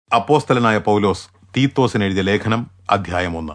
അപ്പോസ്തലനായ പൗലോസ് തീത്തോസിന് എഴുതിയ ലേഖനം അധ്യായം ഒന്ന്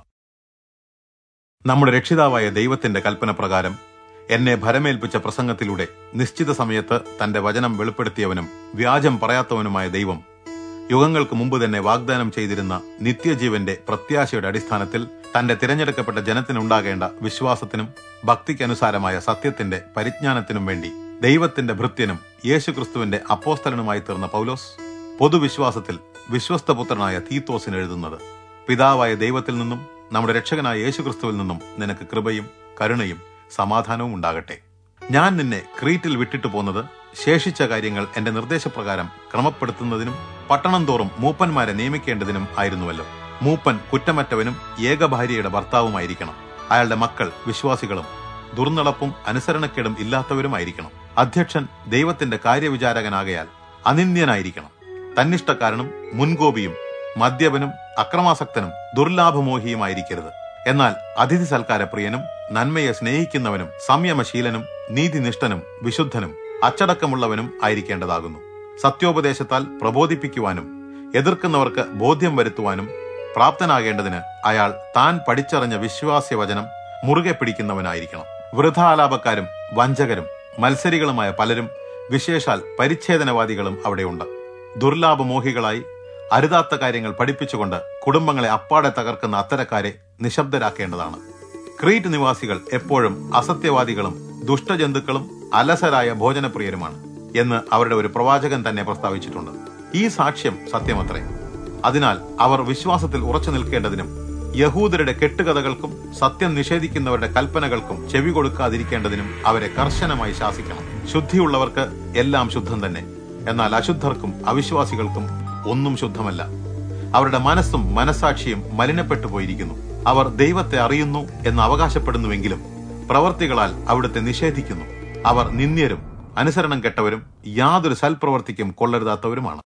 നമ്മുടെ രക്ഷിതാവായ ദൈവത്തിന്റെ കൽപ്പന പ്രകാരം എന്നെ ഭരമേൽപ്പിച്ച പ്രസംഗത്തിലൂടെ നിശ്ചിത സമയത്ത് തന്റെ വചനം വെളിപ്പെടുത്തിയവനും വ്യാജം പറയാത്തവനുമായ ദൈവം യുഗങ്ങൾക്ക് മുമ്പ് തന്നെ വാഗ്ദാനം ചെയ്തിരുന്ന നിത്യജീവന്റെ പ്രത്യാശയുടെ അടിസ്ഥാനത്തിൽ തന്റെ തിരഞ്ഞെടുക്കപ്പെട്ട ജനത്തിനുണ്ടാകേണ്ട വിശ്വാസത്തിനും ഭക്തിക്കനുസാരമായ സത്യത്തിന്റെ പരിജ്ഞാനത്തിനും വേണ്ടി ദൈവത്തിന്റെ ഭൃത്യനും യേശുക്രിസ്തുവിന്റെ അപ്പോസ്തലനുമായി തീർന്ന പൗലോസ് പൊതുവിശ്വാസത്തിൽ വിശ്വസ്തപുത്രനായ തീത്തോസിന് എഴുതുന്നത് പിതാവായ ദൈവത്തിൽ നിന്നും നമ്മുടെ രക്ഷകനായ യേശുക്രിസ്തുവിൽ നിന്നും നിനക്ക് കൃപയും കരുണയും സമാധാനവും ഉണ്ടാകട്ടെ ഞാൻ നിന്നെ ക്രീറ്റിൽ വിട്ടിട്ട് പോന്നത് ശേഷിച്ച കാര്യങ്ങൾ എന്റെ നിർദ്ദേശപ്രകാരം ക്രമപ്പെടുത്തുന്നതിനും പട്ടണം തോറും മൂപ്പന്മാരെ നിയമിക്കേണ്ടതിനും ആയിരുന്നുവല്ലോ മൂപ്പൻ കുറ്റമറ്റവനും ഏകഭാര്യയുടെ ഭർത്താവുമായിരിക്കണം അയാളുടെ മക്കൾ വിശ്വാസികളും ദുർനടപ്പും അനുസരണക്കേടും ഇല്ലാത്തവരുമായിരിക്കണം അധ്യക്ഷൻ ദൈവത്തിന്റെ കാര്യവിചാരകനാകയാൽ അനിന്ദ്യനായിരിക്കണം തന്നിഷ്ടക്കാരനും മുൻകോപിയും മദ്യപനും അക്രമാസക്തനും ദുർലാഭമോഹിയുമായിരിക്കരുത് എന്നാൽ അതിഥി സൽക്കാരപ്രിയനും നന്മയെ സ്നേഹിക്കുന്നവനും സംയമശീലനും നീതിനിഷ്ഠനും വിശുദ്ധനും അച്ചടക്കമുള്ളവനും ആയിരിക്കേണ്ടതാകുന്നു സത്യോപദേശത്താൽ പ്രബോധിപ്പിക്കുവാനും എതിർക്കുന്നവർക്ക് ബോധ്യം വരുത്തുവാനും പ്രാപ്തനാകേണ്ടതിന് അയാൾ താൻ പഠിച്ചറിഞ്ഞ വിശ്വാസ്യവചനം മുറുകെ പിടിക്കുന്നവനായിരിക്കണം വൃഥാലാപക്കാരും വഞ്ചകരും മത്സരികളുമായ പലരും വിശേഷാൽ പരിച്ഛേദനവാദികളും അവിടെയുണ്ട് ദുർലാഭമോഹികളായി അരുതാത്ത കാര്യങ്ങൾ പഠിപ്പിച്ചുകൊണ്ട് കുടുംബങ്ങളെ അപ്പാടെ തകർക്കുന്ന അത്തരക്കാരെ നിശബ്ദരാക്കേണ്ടതാണ് ക്രീറ്റ് നിവാസികൾ എപ്പോഴും അസത്യവാദികളും ദുഷ്ടജന്തുക്കളും അലസരായ ഭോജനപ്രിയരുമാണ് എന്ന് അവരുടെ ഒരു പ്രവാചകൻ തന്നെ പ്രസ്താവിച്ചിട്ടുണ്ട് ഈ സാക്ഷ്യം സത്യമത്രേ അതിനാൽ അവർ വിശ്വാസത്തിൽ ഉറച്ചു നിൽക്കേണ്ടതിനും യഹൂദരുടെ കെട്ടുകഥകൾക്കും സത്യം നിഷേധിക്കുന്നവരുടെ കൽപ്പനകൾക്കും ചെവി കൊടുക്കാതിരിക്കേണ്ടതിനും അവരെ കർശനമായി ശാസിക്കണം ശുദ്ധിയുള്ളവർക്ക് എല്ലാം ശുദ്ധം തന്നെ എന്നാൽ അശുദ്ധർക്കും അവിശ്വാസികൾക്കും ഒന്നും ശുദ്ധമല്ല അവരുടെ മനസ്സും മനസാക്ഷിയും മലിനപ്പെട്ടു പോയിരിക്കുന്നു അവർ ദൈവത്തെ അറിയുന്നു എന്ന് അവകാശപ്പെടുന്നുവെങ്കിലും പ്രവർത്തികളാൽ അവിടുത്തെ നിഷേധിക്കുന്നു അവർ നിന്ദ്യരും അനുസരണം കെട്ടവരും യാതൊരു സൽപ്രവർത്തിക്കും കൊള്ളരുതാത്തവരുമാണ്